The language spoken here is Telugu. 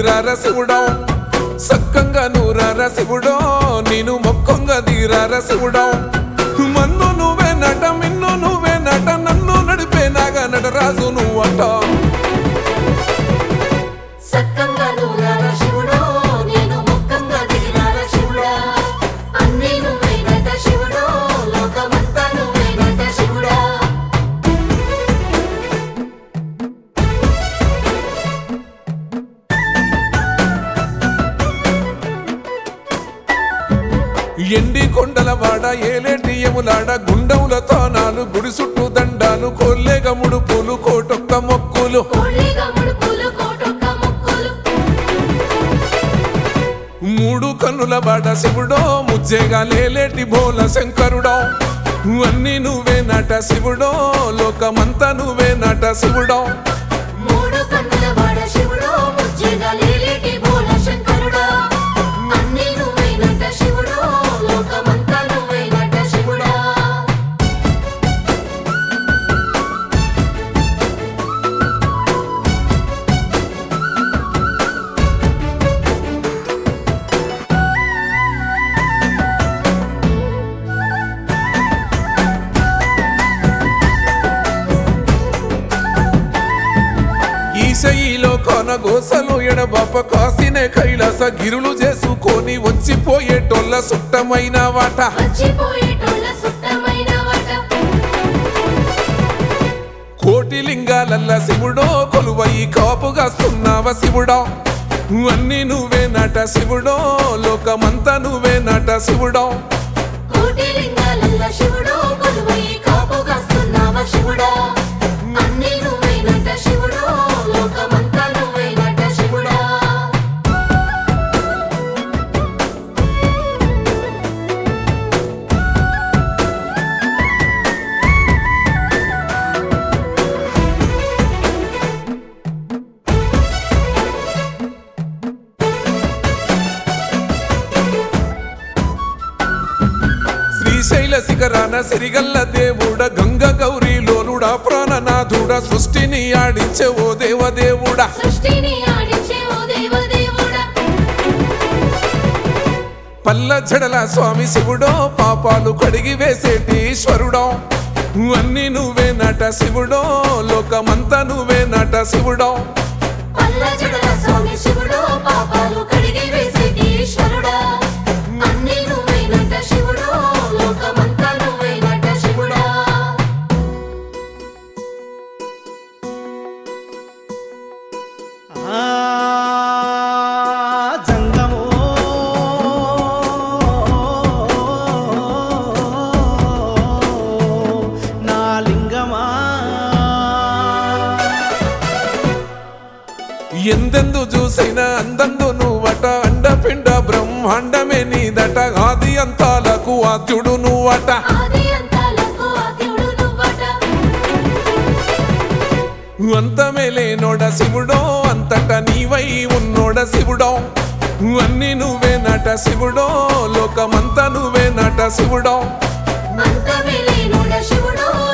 తీరార శివుడో సక్కంగా నూరార శివుడో నేను మొక్కంగా తీరార శివుడో మన్ను నువ్వే నట మిన్ను నువ్వే నట నన్ను నడిపే నాగా నటరాజు నువ్వట సక్కంగా నూరాల శివుడో నేను ముక్కంగా దిగినాల శివుడా అన్నీ నువ్వేనట శివుడో లోకమంతా నువ్వేనట శివుడా ఎండి కొండల వాడ ఏలేటి ఎములాడ గుండముల తానాలు గుడి చుట్టూ దండాలు కొల్లేగ ముడుపులు కోటొక్క మొక్కులు కోళ్ళిగా ముడుపులు కోటొక్క ముక్కులు మూడు కన్నుల బాట శివుడో ముజ్జేగా లేలేటి భోల శంకరుడో అన్నీ నువ్వే నట శివుడో లోకమంతా నువ్వే నట శివుడో మూడు కన్నుల వాడ శివుడో ముజ్జేగా లేలేటి భోల శంకరుడా అన్నీ నువ్వేనట శివుడో లోకమంతా నువ్వేనట శివుడా ఈశయిలో కొన గోసలు ఎడబాప కాసినే కైలాస గిరులు చేసుకొని వచ్చిపోయేటోళ్ళ సుట్టమైన వాట వచ్చిపోయేటోళ్ళ సుట్టమైన వట కోటి లింగాలల్ల శివుడో కొలువయి కాపుగాస్తున్నావ శివుడో అన్నీ నువ్వే నట శివుడో లోకమంతా నువ్వే నట శివుడో కోటి లింగాలల్ల శివుడో కొలువై కాపుగాస్తున్నావ శివుడా అన్నీ నువ్వేనట శివుడో లోకమంతా నువ్వేనట శివుడా శ్రీశైల శిఖరాన సిరిగల్ల దేవుడ గంగ గౌరీ లోలుడా ప్రాణనాథుడ సృష్టిని ఆడించే ఓ దేవదేవుడా సృష్టిని ఆడించే ఓ దేవదేవుడా పల్ల జడల స్వామి శివుడో పాపాలు కడిగి వేసేటి ఈశ్వరుడో అన్నీ నువ్వే నట శివుడో లోకమంతా నువ్వే నట శివుడో పల్ల జడల స్వామి శివుడో పాపాలు కడిగి వేసేటి ఈశ్వరుడా అన్నీ నువ్వేనట శివుడో లోకమంతా నువ్వేనట శివుడా ఆ జంగమో నా లింగమా ఎందెందు చూసిన అందందు నువ్వట అండపిండ బ్రహ్మాండమే నీదట ఆది అంతాలకు ఆద్యుడు నువ్వట ఆది అంతాలకు ఆద్యుడు నువ్వట అంతమే లేనోడ శివుడో అంతట నీవై ఉన్నోడ శివుడో అన్నీ నువ్వే నట శివుడో లోకమంతా నువ్వే నట శివుడో అంతమే లేనుడ శివుడో